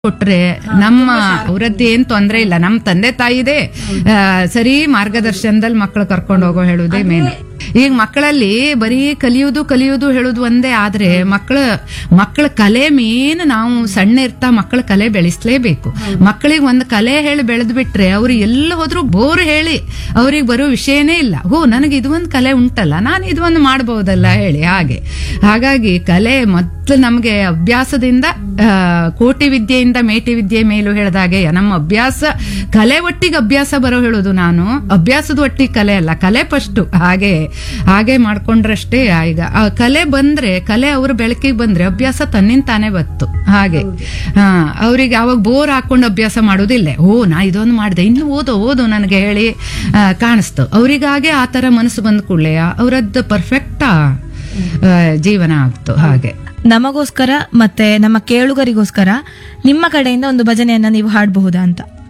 ಕೊಟ್ರೆ ನಮ್ಮ ಅವರದ್ದು ಏನ್ ತೊಂದ್ರೆ ಇಲ್ಲ ನಮ್ಮ ತಂದೆ ತಾಯಿದೆ ಆ, ಸರಿ ಮಾರ್ಗದರ್ಶನದಲ್ಲಿ ಮಕ್ಕಳು ಕರ್ಕೊಂಡು ಹೋಗೋ ಹೇಳುದೇ ಮೇನ್ ಈಗ ಮಕ್ಕಳಲ್ಲಿ ಬರೀ ಕಲಿಯುವುದು ಕಲಿಯುವುದು ಹೇಳುದು ಒಂದೇ ಆದ್ರೆ ಮಕ್ಕಳ ಮಕ್ಕಳ ಕಲೆ ಮೇನ್ ನಾವು ಸಣ್ಣ ಇರ್ತಾ ಮಕ್ಕಳ ಕಲೆ ಬೆಳೆಸ್ಲೇಬೇಕು ಮಕ್ಕಳಿಗೆ ಒಂದು ಕಲೆ ಹೇಳಿ ಬೆಳೆದ್ ಬಿಟ್ರೆ ಅವ್ರು ಎಲ್ಲ ಹೋದ್ರು ಬೋರ್ ಹೇಳಿ ಅವ್ರಿಗೆ ಬರೋ ವಿಷಯನೇ ಇಲ್ಲ ಹೋ ನನಗೆ ಇದು ಒಂದು ಕಲೆ ಉಂಟಲ್ಲ ನಾನು ಇದು ಒಂದು ಮಾಡಬಹುದಲ್ಲ ಹೇಳಿ ಹಾಗೆ ಹಾಗಾಗಿ ಕಲೆ ಮೊದಲು ನಮಗೆ ಅಭ್ಯಾಸದಿಂದ ಆ, ಕೋಟಿ ವಿದ್ಯೆಯಿಂದ ಮೇಟಿ ವಿದ್ಯೆ ಮೇಲೂ ಹೇಳ್ದಾಗೆ ನಮ್ಮ ಅಭ್ಯಾಸ ಕಲೆ ಒಟ್ಟಿಗೆ ಅಭ್ಯಾಸ ಬರೋ ಹೇಳೋದು ನಾನು ಅಭ್ಯಾಸದ ಒಟ್ಟಿಗೆ ಕಲೆ ಅಲ್ಲ ಕಲೆ ಫಸ್ಟ್ ಹಾಗೆ ಹಾಗೆ ಮಾಡ್ಕೊಂಡ್ರಷ್ಟೇ ಈಗ ಆ ಕಲೆ ಬಂದ್ರೆ ಕಲೆ ಅವ್ರ ಬೆಳಕಿಗೆ ಬಂದ್ರೆ ಅಭ್ಯಾಸ ತನ್ನಿಂದ ತಾನೇ ಬತ್ತು ಹಾಗೆ ಹಾ ಅವ್ರಿಗೆ ಅವಾಗ ಬೋರ್ ಹಾಕೊಂಡು ಅಭ್ಯಾಸ ಮಾಡೋದಿಲ್ಲ ಓ ನಾ ಇದೊಂದು ಮಾಡಿದೆ ಇನ್ನು ಓದು ಓದು ನನಗೆ ಹೇಳಿ ಆ, ಕಾಣಿಸ್ತು ಅವರಿಗಾಗೆ ಆ ತರ ಮನಸ್ಸು ಬಂದ ಕೂಡಲೇ ಅವರದ್ದು ಪರ್ಫೆಕ್ಟ್ ಜೀವನ ಆಗ್ತು ಹಾಗೆ ನಮಗೋಸ್ಕರ ಮತ್ತೆ ನಮ್ಮ ಕೇಳುಗರಿಗೋಸ್ಕರ ನಿಮ್ಮ ಕಡೆಯಿಂದ ಒಂದು ಭಜನೆಯನ್ನ ನೀವು ಹಾಡಬಹುದಾ ಅಂತ